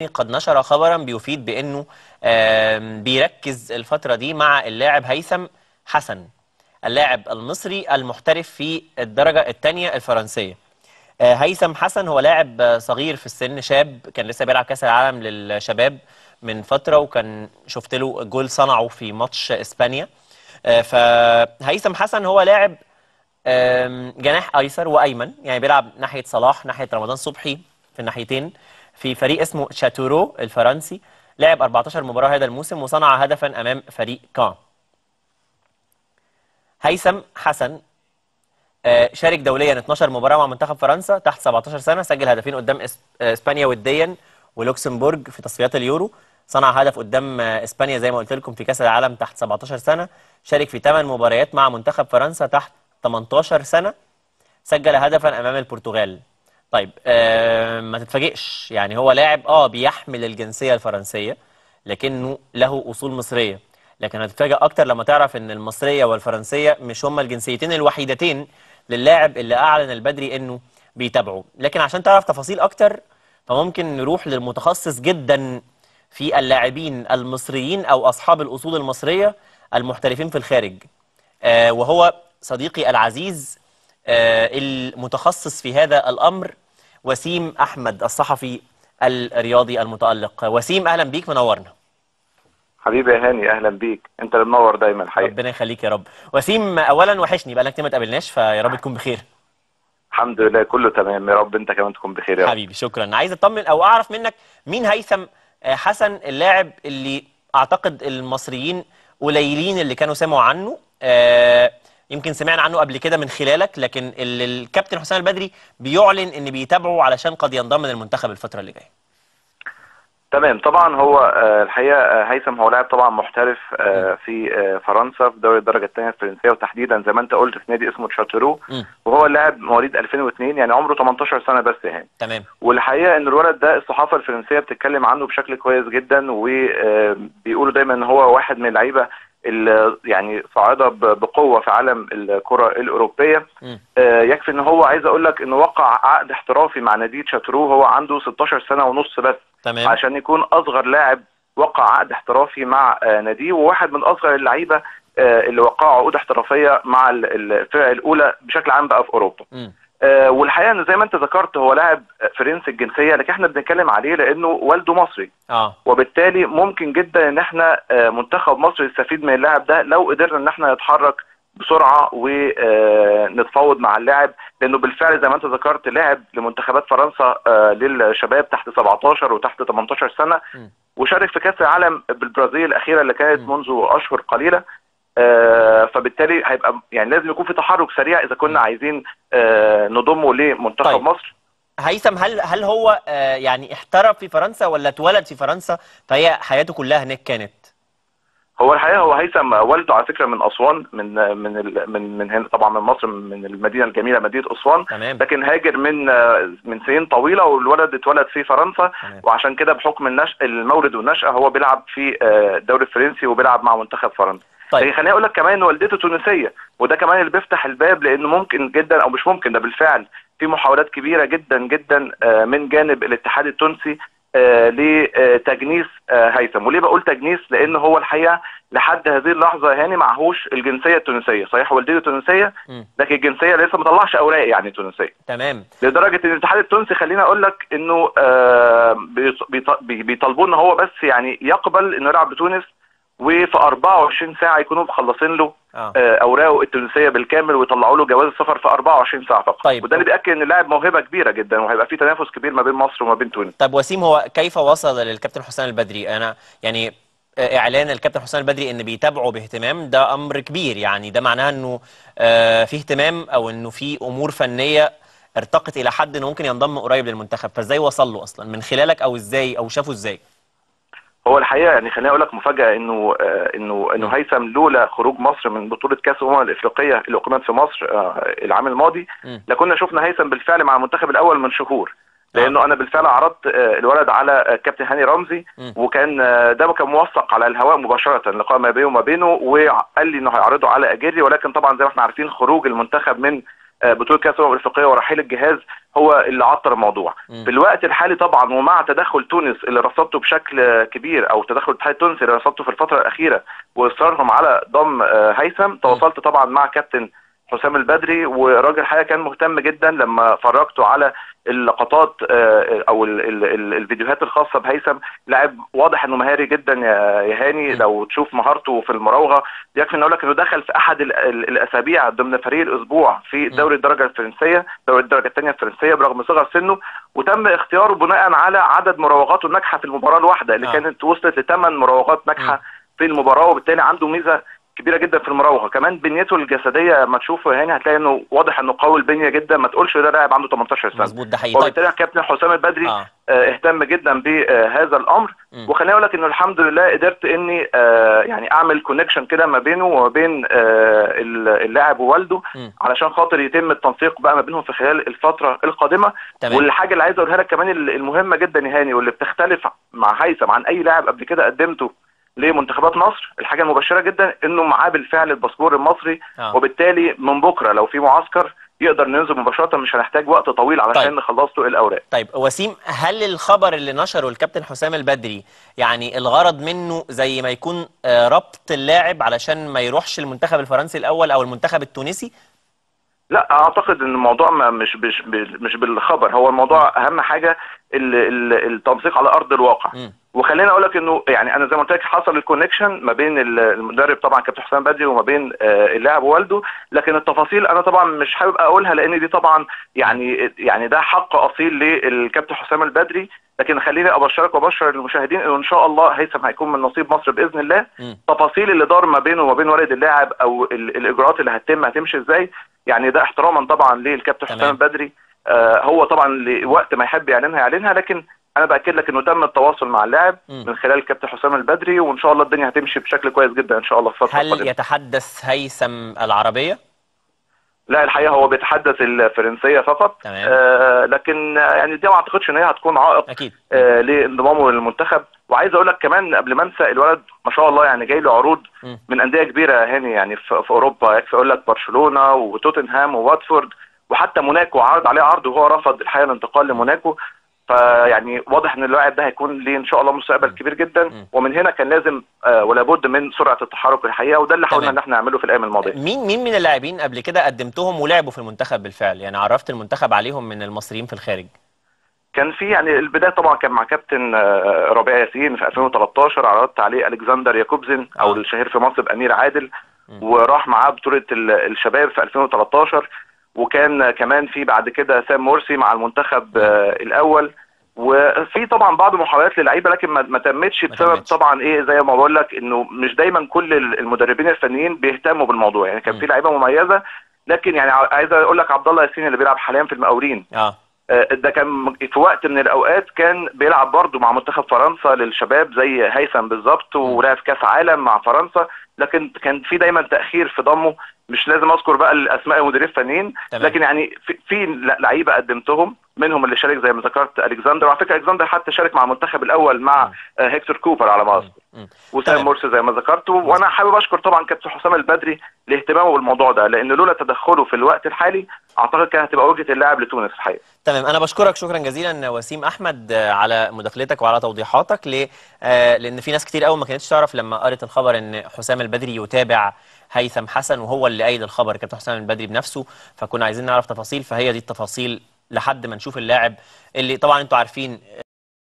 قد نشر خبرا بيفيد بانه آم، بيركز الفتره دي مع اللاعب هيثم حسن اللاعب المصري المحترف في الدرجه الثانيه الفرنسيه آه، هيثم حسن هو لاعب آه، صغير في السن شاب كان لسه بيلعب كاس العالم للشباب من فتره وكان شفت له جول صنعه في ماتش اسبانيا آه، فهيثم حسن هو لاعب آم، جناح ايسر وايمن يعني بيلعب ناحيه صلاح ناحيه رمضان صبحي في الناحيتين في فريق اسمه شاتورو الفرنسي لعب 14 مباراه هذا الموسم وصنع هدفا امام فريق كان هيثم حسن آه، شارك دوليا 12 مباراه مع منتخب فرنسا تحت 17 سنه سجل هدفين قدام إس- آه، اسبانيا وديا ولوكسمبورج في تصفيات اليورو صنع هدف قدام آه، اسبانيا زي ما قلت لكم في كاس العالم تحت 17 سنه شارك في 8 مباريات مع منتخب فرنسا تحت 18 سنه سجل هدفا امام البرتغال طيب آه ما تتفاجئش يعني هو لاعب اه بيحمل الجنسيه الفرنسيه لكنه له اصول مصريه لكن هتتفاجئ اكتر لما تعرف ان المصريه والفرنسيه مش هما الجنسيتين الوحيدتين للاعب اللي اعلن البدري انه بيتابعه لكن عشان تعرف تفاصيل اكتر فممكن نروح للمتخصص جدا في اللاعبين المصريين او اصحاب الاصول المصريه المحترفين في الخارج آه وهو صديقي العزيز آه المتخصص في هذا الامر وسيم احمد الصحفي الرياضي المتالق وسيم اهلا بيك منورنا حبيبي يا هاني اهلا بيك انت اللي منور دايما الحقيقه ربنا يخليك يا رب وسيم اولا وحشني بقالنا كتير ما اتقابلناش فيا رب تكون بخير الحمد لله كله تمام يا رب انت كمان تكون بخير يا رب حبيبي شكرا عايز اطمن او اعرف منك مين هيثم آه، حسن اللاعب اللي اعتقد المصريين قليلين اللي كانوا سمعوا عنه آه، يمكن سمعنا عنه قبل كده من خلالك لكن اللي الكابتن حسام البدري بيعلن ان بيتابعه علشان قد ينضم للمنتخب الفتره اللي جايه تمام طبعا هو آه، الحقيقه آه، هيثم هو لاعب طبعا محترف آه، في آه، فرنسا في دوري الدرجه الثانيه الفرنسيه وتحديدا زي ما انت قلت في نادي اسمه تشاتورو مم. وهو لاعب مواليد 2002 يعني عمره 18 سنه بس يعني تمام والحقيقه ان الولد ده الصحافه الفرنسيه بتتكلم عنه بشكل كويس جدا وبيقولوا دايما ان هو واحد من اللعيبه اللي يعني صاعده ب- بقوه في عالم الكره الاوروبيه مم. آه، يكفي ان هو عايز اقول لك انه وقع عقد احترافي مع نادي تشاترو هو عنده 16 سنه ونص بس تمام عشان يكون اصغر لاعب وقع عقد احترافي مع آه، ناديه وواحد من اصغر اللعيبه آه، اللي وقعوا عقود احترافيه مع ال- الفرق الاولى بشكل عام بقى في اوروبا مم. آه، والحقيقه ان زي ما انت ذكرت هو لاعب فرنسي الجنسيه لكن احنا بنتكلم عليه لانه والده مصري اه وبالتالي ممكن جدا ان احنا آه، منتخب مصر يستفيد من اللاعب ده لو قدرنا ان احنا نتحرك بسرعه ونتفاوض مع اللاعب لانه بالفعل زي ما انت ذكرت لعب لمنتخبات فرنسا آه، للشباب تحت 17 وتحت 18 سنه م. وشارك في كاس العالم بالبرازيل الاخيره اللي كانت م. منذ اشهر قليله آه، فبالتالي هيبقى يعني لازم يكون في تحرك سريع اذا كنا عايزين آه، نضمه لمنتخب طيب. مصر هيثم هل هل هو آه، يعني احترف في فرنسا ولا اتولد في فرنسا فهي حياته كلها هناك كانت هو الحقيقه هو هيثم والده على فكره من اسوان من من ال- من من هنا طبعا من مصر من المدينه الجميله مدينه اسوان تمام لكن هاجر من من سنين طويله والولد اتولد في فرنسا تمام وعشان كده بحكم النشأ المولد والنشأة هو بيلعب في آه، الدوري الفرنسي وبيلعب مع منتخب فرنسا طيب. لكن خليني اقول لك كمان ان والدته تونسيه وده كمان اللي بيفتح الباب لانه ممكن جدا او مش ممكن ده بالفعل في محاولات كبيره جدا جدا آه، من جانب الاتحاد التونسي آه، لتجنيس آه، هيثم وليه بقول تجنيس لان هو الحقيقه لحد هذه اللحظه هاني معهوش الجنسيه التونسيه صحيح والدته تونسيه مم. لكن الجنسيه لسه ما طلعش اوراق يعني تونسيه تمام لدرجه ان الاتحاد التونسي خليني اقول لك انه آه، بيط- بيط- بي- بيطالبوه ان هو بس يعني يقبل انه يلعب بتونس وفي 24 ساعه يكونوا مخلصين له اه آه، اوراقه التونسيه بالكامل ويطلعوا له جواز السفر في 24 ساعه فقط طيب. وده اللي بياكد ان اللاعب موهبه كبيره جدا وهيبقى في تنافس كبير ما بين مصر وما بين تونس طب وسيم هو كيف وصل للكابتن حسام البدري انا يعني آه، اعلان الكابتن حسام البدري ان بيتابعه باهتمام ده امر كبير يعني ده معناه انه آه، في اهتمام او انه في امور فنيه ارتقت الى حد انه ممكن ينضم قريب للمنتخب فازاي وصل له اصلا من خلالك او ازاي او شافه ازاي هو الحقيقه يعني خليني اقول لك مفاجاه انه آه، انه انه م. هيثم لولا خروج مصر من بطوله كاس الامم الافريقيه اللي اقيمت في مصر آه، العام الماضي م. لكنا شفنا هيثم بالفعل مع المنتخب الاول من شهور آه. لانه انا بالفعل عرضت آه، الولد على آه، كابتن هاني رمزي م. وكان آه، ده كان موثق على الهواء مباشره لقاء ما بينه وما بينه وقال لي انه هيعرضه على اجيري ولكن طبعا زي ما احنا عارفين خروج المنتخب من آه، بطوله كاس الامم الافريقيه ورحيل الجهاز هو اللي عطر الموضوع مم. في الوقت الحالي طبعا ومع تدخل تونس اللي رصدته بشكل آه، كبير او تدخل الاتحاد التونسي اللي رصدته في الفتره الاخيره واصرارهم على ضم آه، هيثم تواصلت طبعا مع كابتن حسام البدري والراجل الحقيقه كان مهتم جدا لما فرجته على اللقطات آه، او ال ال ال الفيديوهات الخاصه بهيثم لاعب واضح انه مهاري جدا يا يا هاني لو تشوف مهارته في المراوغه يكفي ان اقول لك انه دخل في احد ال ال الاسابيع ضمن فريق الاسبوع في دوري الدرجه الفرنسيه دوري الدرجه الثانيه الفرنسيه برغم صغر سنه وتم اختياره بناء على عدد مراوغاته الناجحه في المباراه الواحده اللي آه. كانت وصلت لثمان مراوغات ناجحه في المباراه وبالتالي عنده ميزه كبيره جدا في المراوغه كمان بنيته الجسديه لما تشوفه هنا هتلاقي انه واضح انه قوي البنيه جدا ما تقولش ده لاعب عنده 18 سنه مظبوط ده حقيقي طيب وبالتالي كابتن حسام البدري اه آه، اهتم جدا بهذا الامر مم. وخليني اقول لك انه الحمد لله قدرت اني آه، يعني اعمل كونكشن كده ما بينه وما بين آه، اللاعب ووالده مم. علشان خاطر يتم التنسيق بقى ما بينهم في خلال الفتره القادمه تمام والحاجه اللي عايز اقولها لك كمان المهمه جدا يا هاني واللي بتختلف مع هيثم عن اي لاعب قبل كده قدمته لمنتخبات مصر الحاجه المبشره جدا انه معاه بالفعل الباسبور المصري اه وبالتالي من بكره لو في معسكر يقدر ننزل مباشره مش هنحتاج وقت طويل علشان طيب. نخلص له الاوراق طيب وسيم هل الخبر اللي نشره الكابتن حسام البدري يعني الغرض منه زي ما يكون آه، ربط اللاعب علشان ما يروحش المنتخب الفرنسي الاول او المنتخب التونسي لا اعتقد ان الموضوع ما مش مش مش بالخبر هو الموضوع اهم حاجه ال- ال- التنسيق على ارض الواقع مم. وخليني اقول لك انه يعني انا زي ما قلت لك حصل الكونكشن ما بين ال- المدرب طبعا كابتن حسام بدري وما بين آه، اللاعب ووالده لكن التفاصيل انا طبعا مش حابب اقولها لان دي طبعا يعني يعني ده حق اصيل للكابتن حسام البدري لكن خليني ابشرك وابشر المشاهدين انه ان شاء الله هيثم هيكون من نصيب مصر باذن الله مم. تفاصيل اللي دار ما بينه وما بين والد اللاعب او ال- الاجراءات اللي هتتم هتمشي ازاي يعني ده احتراما طبعا للكابتن تمام. حسام البدري آه هو طبعا لوقت ما يحب يعلنها يعلنها لكن انا باكد لك انه تم التواصل مع اللاعب مم. من خلال الكابتن حسام البدري وان شاء الله الدنيا هتمشي بشكل كويس جدا ان شاء الله في الفتره هل القادمه يتحدث هيثم العربيه لا الحقيقه هو بيتحدث الفرنسيه فقط تمام. آه لكن آه، يعني دي ما اعتقدش ان هي هتكون عائق اكيد آه لانضمامه للمنتخب وعايز اقول لك كمان قبل ما انسى الولد ما شاء الله يعني جاي له عروض مم. من انديه كبيره يا هاني يعني في, في اوروبا يكفي اقول لك برشلونه وتوتنهام وواتفورد وحتى موناكو عرض عليه عرض وهو رفض الحقيقه الانتقال لموناكو فيعني واضح ان اللاعب ده هيكون ليه ان شاء الله مستقبل كبير جدا مم. ومن هنا كان لازم آه ولا بد من سرعه التحرك الحقيقه وده اللي حاولنا تمام. ان احنا نعمله في الايام الماضيه مين مين من اللاعبين قبل كده قدمتهم ولعبوا في المنتخب بالفعل يعني عرفت المنتخب عليهم من المصريين في الخارج كان في يعني البدايه طبعا كان مع كابتن آه، ربيع ياسين في 2013 عرضت عليه الكسندر ياكوبزن او آه. الشهير في مصر بامير عادل مم. وراح معاه بطوله ال- الشباب في 2013 وكان كمان في بعد كده سام مرسي مع المنتخب آه، الاول وفي طبعا بعض محاولات للعيبه لكن ما ما تمتش ما بسبب تمتش. طبعا ايه زي ما بقول لك انه مش دايما كل ال- المدربين الفنيين بيهتموا بالموضوع يعني كان مم. في لعيبه مميزه لكن يعني ع- عايز اقول لك عبد الله ياسين اللي بيلعب حاليا في المقاولين اه آه، ده كان في وقت من الاوقات كان بيلعب برضه مع منتخب فرنسا للشباب زي هيثم بالظبط ولعب كاس عالم مع فرنسا لكن كان في دايما تاخير في ضمه مش لازم اذكر بقى الاسماء المديرين الفنيين تمام. لكن يعني في, في لعيبه قدمتهم منهم اللي شارك زي ما ذكرت الكسندر وعلى فكره الكسندر حتى شارك مع المنتخب الاول مع آه، هيكتور كوبر على ما اذكر مم. وسام تمام. مرسي زي ما ذكرت وانا حابب اشكر طبعا كابتن حسام البدري لاهتمامه بالموضوع ده لان لولا تدخله في الوقت الحالي اعتقد كانت هتبقى وجهه اللاعب لتونس الحقيقه تمام انا بشكرك شكرا جزيلا وسيم احمد آه، على مداخلتك وعلى توضيحاتك ل... آه، لان في ناس كتير قوي ما كانتش تعرف لما قرت الخبر ان حسام البدري يتابع هيثم حسن وهو اللي قايل الخبر كابتن حسام البدري بنفسه فكنا عايزين نعرف تفاصيل فهي دي التفاصيل لحد ما نشوف اللاعب اللي طبعا انتوا عارفين